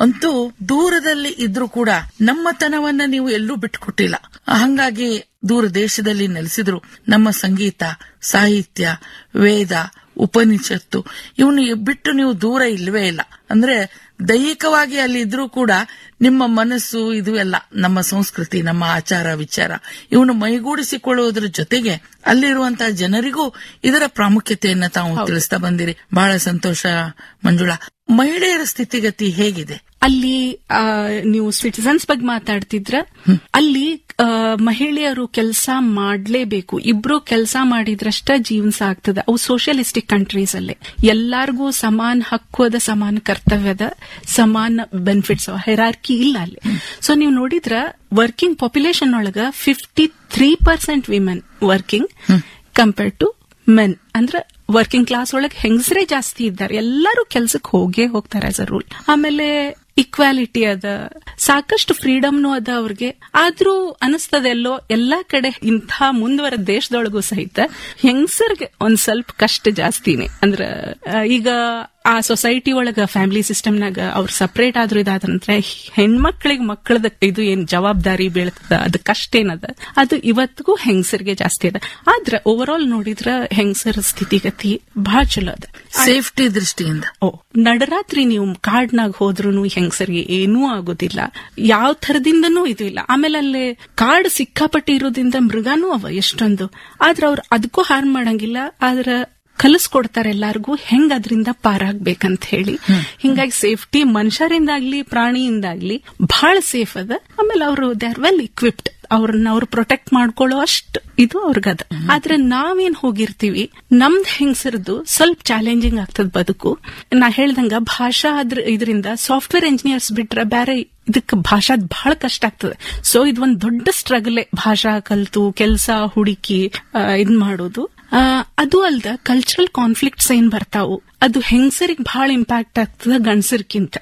ಅಂತೂ ದೂರದಲ್ಲಿ ಇದ್ರೂ ಕೂಡ ನಮ್ಮತನವನ್ನ ನೀವು ಎಲ್ಲೂ ಬಿಟ್ಕೊಟ್ಟಿಲ್ಲ ಹಂಗಾಗಿ ದೂರ ದೇಶದಲ್ಲಿ ನೆಲೆಸಿದ್ರು ನಮ್ಮ ಸಂಗೀತ ಸಾಹಿತ್ಯ ವೇದ ಉಪನಿಷತ್ತು ಇವನು ಬಿಟ್ಟು ನೀವು ದೂರ ಇಲ್ವೇ ಇಲ್ಲ ಅಂದ್ರೆ ದೈಹಿಕವಾಗಿ ಅಲ್ಲಿ ಇದ್ರೂ ಕೂಡ ನಿಮ್ಮ ಮನಸ್ಸು ಇದು ಎಲ್ಲ ನಮ್ಮ ಸಂಸ್ಕೃತಿ ನಮ್ಮ ಆಚಾರ ವಿಚಾರ ಇವನು ಮೈಗೂಡಿಸಿಕೊಳ್ಳುವುದರ ಜೊತೆಗೆ ಅಲ್ಲಿರುವಂತಹ ಜನರಿಗೂ ಇದರ ಪ್ರಾಮುಖ್ಯತೆಯನ್ನ ತಾವು ತಿಳಿಸ್ತಾ ಬಂದಿರಿ ಬಹಳ ಸಂತೋಷ ಮಂಜುಳಾ ಮಹಿಳೆಯರ ಸ್ಥಿತಿಗತಿ ಹೇಗಿದೆ ಅಲ್ಲಿ ಆ, ನೀವು ಸಿಟಿಸನ್ಸ್ ಬಗ್ಗೆ ಮಾತಾಡ್ತಿದ್ರ ಅಲ್ಲಿ ಆ, ಮಹಿಳೆಯರು ಕೆಲಸ ಮಾಡ್ಲೇಬೇಕು ಇಬ್ರು ಕೆಲಸ ಮಾಡಿದ್ರಷ್ಟ ಜೀವನ ಸಾಗ್ತದ ಅವು ಸೋಷಿಯಲಿಸ್ಟಿಕ್ ಕಂಟ್ರೀಸ್ ಅಲ್ಲೇ ಎಲ್ಲಾರ್ಗೂ ಸಮಾನ ಹಕ್ಕು ಅದ ಸಮಾನ ಕರ್ತವ್ಯದ ಸಮಾನ ಬೆನಿಫಿಟ್ಸ್ ಹೆರಾರ್ಕಿ ಇಲ್ಲ ಅಲ್ಲಿ ಸೊ ನೀವು ನೋಡಿದ್ರ ವರ್ಕಿಂಗ್ ಪಾಪ್ಯುಲೇಷನ್ ಒಳಗ fifty three percent women working compared to men ಅಂದ್ರ ವರ್ಕಿಂಗ್ ಕ್ಲಾಸ್ ಒಳಗೆ ಹೆಂಗಸರೇ ಜಾಸ್ತಿ ಇದ್ದಾರೆ ಎಲ್ಲರೂ ಕೆಲ್ಸಕ್ಕೆ ಹೋಗೇ ಹೋಗ್ತಾರೆ ಆಸ್ ಅ ರೂಲ್ ಆಮೇಲೆ ಇಕ್ವಾಲಿಟಿ ಅದ ಸಾಕಷ್ಟು ಫ್ರೀಡಮ್ನು ಅದ ಅವ್ರಿಗೆ ಆದ್ರೂ ಅನಿಸ್ತದೆ ಎಲ್ಲೋ ಎಲ್ಲಾ ಕಡೆ ಇಂಥ ಮುಂದುವರ ದೇಶದೊಳಗೂ ಸಹಿತ ಹೆಂಗಸರ್ಗೆ ಒಂದ್ ಸ್ವಲ್ಪ ಕಷ್ಟ ಜಾಸ್ತಿನೇ ಅಂದ್ರ ಆ, ಈಗ ಆ ಸೊಸೈಟಿ ಒಳಗ ಫ್ಯಾಮಿಲಿ ಸಿಸ್ಟಮ್ನಾಗ ಅವ್ರು ಸಪರೇಟ್ ಆದ್ರೂ ಇದಾದ ನಂತರ ಹೆಣ್ಮಕ್ಳಿಗೆ ಮಕ್ಕಳದ ಇದು ಏನ್ ಜವಾಬ್ದಾರಿ ಬೀಳ್ತದ ಅದ್ ಕಷ್ಟ ಏನದ ಅದು ಇವತ್ತಿಗೂ ಹೆಂಗಸರಿಗೆ ಜಾಸ್ತಿ ಅದ ಆದ್ರ ಓವರ್ ಆಲ್ ನೋಡಿದ್ರ ಹೆಂಗಸರ ಸ್ಥಿತಿಗತಿ ಬಹಳ ಚಲೋ ಅದ ಸೇಫ್ಟಿ ದೃಷ್ಟಿಯಿಂದ ಓ ನಡರಾತ್ರಿ ನೀವು ಕಾಡ್ನಾಗ ಹೋದ್ರೂ ಹೆಂಗಸರಿಗೆ ಏನೂ ಆಗೋದಿಲ್ಲ ಯಾವ ಥರದಿಂದನೂ ಇದು ಇಲ್ಲ ಆಮೇಲೆ ಅಲ್ಲೇ ಕಾಡ್ ಸಿಕ್ಕಾಪಟ್ಟಿ ಇರೋದ್ರಿಂದ ಮೃಗಾನೂ ಅವ ಎಷ್ಟೊಂದು ಆದ್ರೆ ಅವ್ರು ಅದಕ್ಕೂ ಹಾರ್ಮ್ ಮಾಡಂಗಿಲ್ಲ ಆದ್ರ ಕಲಿಸ್ಕೊಡ್ತಾರೆ ಎಲ್ಲಾರ್ಗೂ ಹೆಂಗ್ ಅದರಿಂದ ಪಾರಾಗ್ಬೇಕಂತ ಹೇಳಿ ಹಿಂಗಾಗಿ ಸೇಫ್ಟಿ ಮನುಷ್ಯರಿಂದಾಗ್ಲಿ ಪ್ರಾಣಿಯಿಂದಾಗ್ಲಿ ಬಹಳ ಸೇಫ್ ಅದ ಆಮೇಲೆ ಅವರು ದೇ ಆರ್ ವೆಲ್ ಇಕ್ವಿಪ್ಡ್ ಅವ್ರನ್ನ ಅವ್ರು ಪ್ರೊಟೆಕ್ಟ್ ಮಾಡ್ಕೊಳ್ಳೋ ಅಷ್ಟು ಇದು ಅವ್ರಿಗದ ಆದ್ರೆ ನಾವೇನ್ ಹೋಗಿರ್ತೀವಿ ನಮ್ದ್ ಹೆಂಗಸರದು ಸ್ವಲ್ಪ ಚಾಲೆಂಜಿಂಗ್ ಆಗ್ತದ ಬದುಕು ನಾ ಹೇಳ್ದಂಗ ಭಾಷಾ ಅದ್ರ ಇದರಿಂದ ಸಾಫ್ಟ್ವೇರ್ ಇಂಜಿನಿಯರ್ಸ್ ಬಿಟ್ರೆ ಬೇರೆ ಇದಕ್ಕೆ ಭಾಷಾದ್ ಬಹಳ ಕಷ್ಟ ಆಗ್ತದೆ ಸೊ ಇದು ಒಂದ್ ದೊಡ್ಡ ಸ್ಟ್ರಗಲ್ ಭಾಷಾ ಕಲ್ತು ಕೆಲಸ ಹುಡುಕಿ ಆ, ಇದ್ ಮಾಡೋದು ಆ, ಅದು ಅಲ್ದ ಕಲ್ಚರಲ್ ಕಾನ್ಫ್ಲಿಕ್ಟ್ಸ್ ಏನ್ ಬರ್ತಾವು ಅದು ಹೆಂಗಸರಿಗೆ ಬಹಳ ಇಂಪ್ಯಾಕ್ಟ್ ಆಗ್ತದ ಗಂಡಸರ್ಕಿಂತ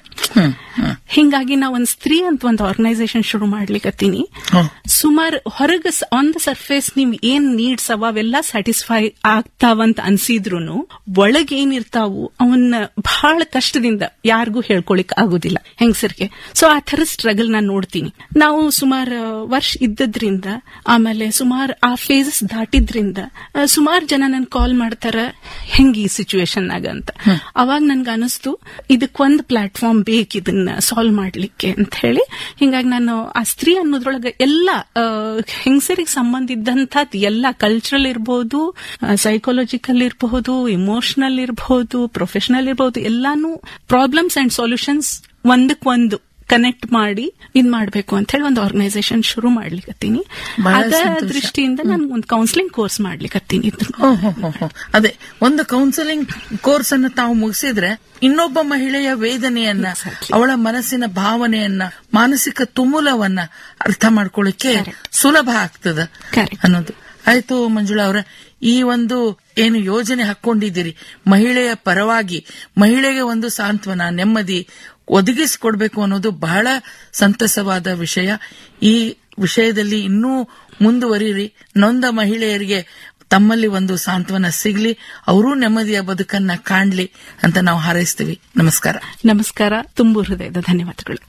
ಹಿಂಗಾಗಿ ನಾ ಒಂದ್ ಸ್ತ್ರೀ ಅಂತ ಒಂದು ಆರ್ಗನೈಸೇಷನ್ ಶುರು ಮಾಡ್ಲಿಕತ್ತೀನಿ ಹ್ಮ್. ಸುಮಾರು ಹೊರಗ ಆನ್ ದ ಸರ್ಫೇಸ್ ನಿಮ್ ಏನ್ ನೀಡ್ಸ್ ಅವ ಅವೆಲ್ಲ ಸ್ಯಾಟಿಸ್ಫೈ ಆಗ್ತಾವಂತ ಅನ್ಸಿದ್ರುನು ಒಳಗ್ ಏನಿರ್ತಾವು ಅವನ್ನ ಬಹಳ ಕಷ್ಟದಿಂದ ಯಾರಿಗೂ ಹೇಳ್ಕೊಳಿಕ್ ಆಗುದಿಲ್ಲ ಹೆಂಗಸರಿಗೆ ಸೊ ಆ ತರ ಸ್ಟ್ರಗಲ್ ನಾನು ನೋಡ್ತೀನಿ ನಾವು ಸುಮಾರು ವರ್ಷ ಇದ್ದದ್ರಿಂದ ಆಮೇಲೆ ಸುಮಾರು ಆ ಫೇಸಸ್ ದಾಟಿದ್ರಿಂದ ಸುಮಾರು ಜನ ನನ್ ಕಾಲ್ ಮಾಡ್ತಾರ ಹೆಂಗ್ ಈ ಸಿಚುವೇಶನ್ ನಾಗ ಅಂತ ಅವಾಗ ನನ್ಗೆ ಅನಿಸ್ತು ಇದಕ್ಕೊಂದು ಪ್ಲಾಟ್ಫಾರ್ಮ್ ಬೇಕು ಇದನ್ನ ಸಾಲ್ವ್ ಮಾಡ್ಲಿಕ್ಕೆ ಅಂತ ಹೇಳಿ ಹಿಂಗಾಗಿ ನಾನು ಆ ಸ್ತ್ರೀ ಅನ್ನೋದ್ರೊಳಗೆ ಎಲ್ಲ ಹೆಂಗಸರಿಗೆ ಸಂಬಂಧ ಇದ್ದಂಥದ್ದು ಎಲ್ಲ ಕಲ್ಚರಲ್ ಇರಬಹುದು ಸೈಕಾಲಜಿಕಲ್ ಇರಬಹುದು ಇಮೋಷನಲ್ ಇರಬಹುದು ಪ್ರೊಫೆಷನಲ್ ಇರಬಹುದು ಎಲ್ಲಾನು ಪ್ರಾಬ್ಲಮ್ಸ್ ಅಂಡ್ ಸೊಲ್ಯೂಷನ್ಸ್ ಒಂದಕ್ಕೊಂದು ಕನೆಕ್ಟ್ ಮಾಡಿ ಇದ್ ಮಾಡ್ಬೇಕು ಅಂತ ಹೇಳಿ ಒಂದು ಆರ್ಗನೈಸೇಷನ್ ಶುರು ಮಾಡ್ಲಿಕತ್ತೀನಿ ಬಹಳ ಅದ ಸಂತೋಷ. ದೃಷ್ಟಿಯಿಂದ ನಾನು ಒಂದು ಕೌನ್ಸಿಲಿಂಗ್ ಕೋರ್ಸ್ ಮಾಡ್ಲಿಕತ್ತೀನಿ ಇದ್ರ ಓಹ್ ಹೋ, ಹೋ, ಹೋ. ಅದೇ ಒಂದು ಕೌನ್ಸಿಲಿಂಗ್ ಕೋರ್ಸ್ ಅನ್ನು ತಾವು ಮುಗಿಸಿದ್ರೆ ಇನ್ನೊಬ್ಬ ಮಹಿಳೆಯ ವೇದನೆಯನ್ನ Exactly. ಅವಳ ಮನಸ್ಸಿನ ಭಾವನೆಯನ್ನ ಮಾನಸಿಕ ತುಮುಲವನ್ನ ಅರ್ಥ ಮಾಡ್ಕೊಳ್ಳಿಕ್ಕೆ ಸುಲಭ ಆಗ್ತದ Correct. ಅನ್ನೋದು ಆಯ್ತು ಮಂಜುಳಾ ಅವರ ಈ ಒಂದು ಏನು ಯೋಜನೆ ಹಾಕೊಂಡಿದ್ದೀರಿ ಮಹಿಳೆಯ ಪರವಾಗಿ ಮಹಿಳೆಗೆ ಒಂದು ಸಾಂತ್ವನ ನೆಮ್ಮದಿ ಒದಗಿಸಿಕೊಡ್ಬೇಕು ಅನ್ನೋದು ಬಹಳ ಸಂತಸವಾದ ವಿಷಯ ಈ ವಿಷಯದಲ್ಲಿ ಇನ್ನೂ ಮುಂದುವರಿರಿ ನೊಂದ ಮಹಿಳೆಯರಿಗೆ ತಮ್ಮಲ್ಲಿ ಒಂದು ಸಾಂತ್ವನ ಸಿಗ್ಲಿ ಅವರೂ ನೆಮ್ಮದಿಯ ಬದುಕನ್ನ ಕಾಣ್ಲಿ ಅಂತ ನಾವು ಹಾರೈಸ್ತೀವಿ ನಮಸ್ಕಾರ ನಮಸ್ಕಾರ ತುಂಬು ಹೃದಯದ ಧನ್ಯವಾದಗಳು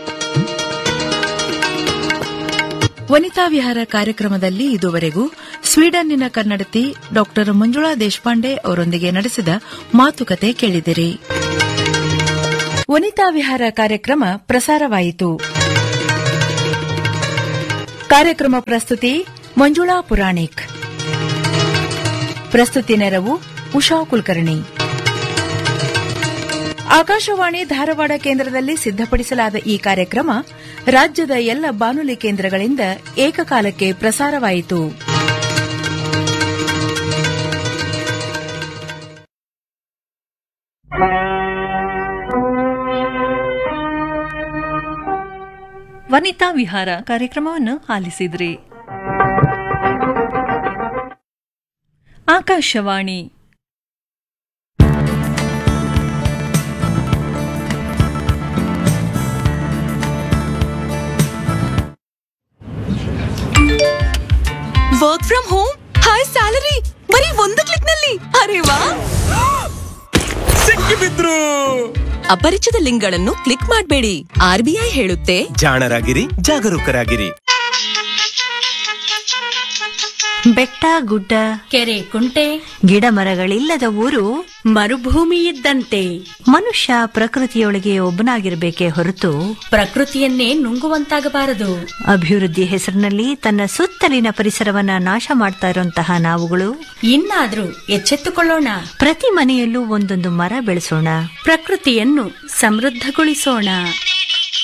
ವನಿತಾ ವಿಹಾರ ಕಾರ್ಯಕ್ರಮದಲ್ಲಿ ಇದುವರೆಗೂ ಸ್ವೀಡನ್ನಿನ ಕನ್ನಡತಿ ಡಾಕ್ಟರ್ ಮಂಜುಳಾ ದೇಶಪಾಂಡೆ ಅವರೊಂದಿಗೆ ನಡೆಸಿದ ಮಾತುಕತೆ ಕೇಳಿದಿರಿ ವನಿತಾ ವಿಹಾರ ಕಾರ್ಯಕ್ರಮ ಪ್ರಸಾರವಾಯಿತು ಕಾರ್ಯಕ್ರಮ ಪ್ರಸ್ತುತಿ ಮಂಜುಳಾ ಪುರಾಣಿಕ್ ಪ್ರಸ್ತುತಿ ನೆರವು ಉಷಾ ಕುಲಕರ್ಣಿ ಆಕಾಶವಾಣಿ ಧಾರವಾಡ ಕೇಂದ್ರದಲ್ಲಿ ಸಿದ್ಧಪಡಿಸಲಾದ ಈ ಕಾರ್ಯಕ್ರಮ ರಾಜ್ಯದ ಎಲ್ಲ ಬಾನುಲಿ ಕೇಂದ್ರಗಳಿಂದ ಏಕಕಾಲಕ್ಕೆ ಪ್ರಸಾರವಾಯಿತು ವನಿತಾ ವಿಹಾರ ಕಾರ್ಯಕ್ರಮವನ್ನು ಆಲಿಸಿದ್ರಿ Akashvani work from home high salary ಬರೀ ಒಂದು ಕ್ಲಿಕ್ ನಲ್ಲಿ ಅರೆ ವಾ ಸಿಕ್ಕಿಬಿದ್ರು ಅಪರಿಚಿತ ಲಿಂಕ್ಗಳನ್ನು ಕ್ಲಿಕ್ ಮಾಡಬೇಡಿ ಆರ್ಬಿಐ ಹೇಳುತ್ತೆ ಜಾಣರಾಗಿರಿ ಜಾಗರೂಕರಾಗಿರಿ ಬೆಟ್ಟ ಗುಡ್ಡ ಕೆರೆ ಕುಂಟೆ ಗಿಡ ಮರಗಳಿಲ್ಲದ ಊರು ಮರುಭೂಮಿ ಇದ್ದಂತೆ ಮನುಷ್ಯ ಪ್ರಕೃತಿಯೊಳಗೆ ಒಬ್ಬನಾಗಿರ್ಬೇಕೇ ಹೊರತು ಪ್ರಕೃತಿಯನ್ನೇ ನುಂಗುವಂತಾಗಬಾರದು ಅಭಿವೃದ್ಧಿ ಹೆಸರಿನಲ್ಲಿ ತನ್ನ ಸುತ್ತಲಿನ ಪರಿಸರವನ್ನ ನಾಶ ಮಾಡ್ತಾ ಇರುವಂತಹ ನಾವುಗಳು ಇನ್ನಾದ್ರೂ ಎಚ್ಚೆತ್ತುಕೊಳ್ಳೋಣ ಪ್ರತಿ ಮನೆಯಲ್ಲೂ ಒಂದೊಂದು ಮರ ಬೆಳೆಸೋಣ ಪ್ರಕೃತಿಯನ್ನು ಸಮೃದ್ಧಗೊಳಿಸೋಣ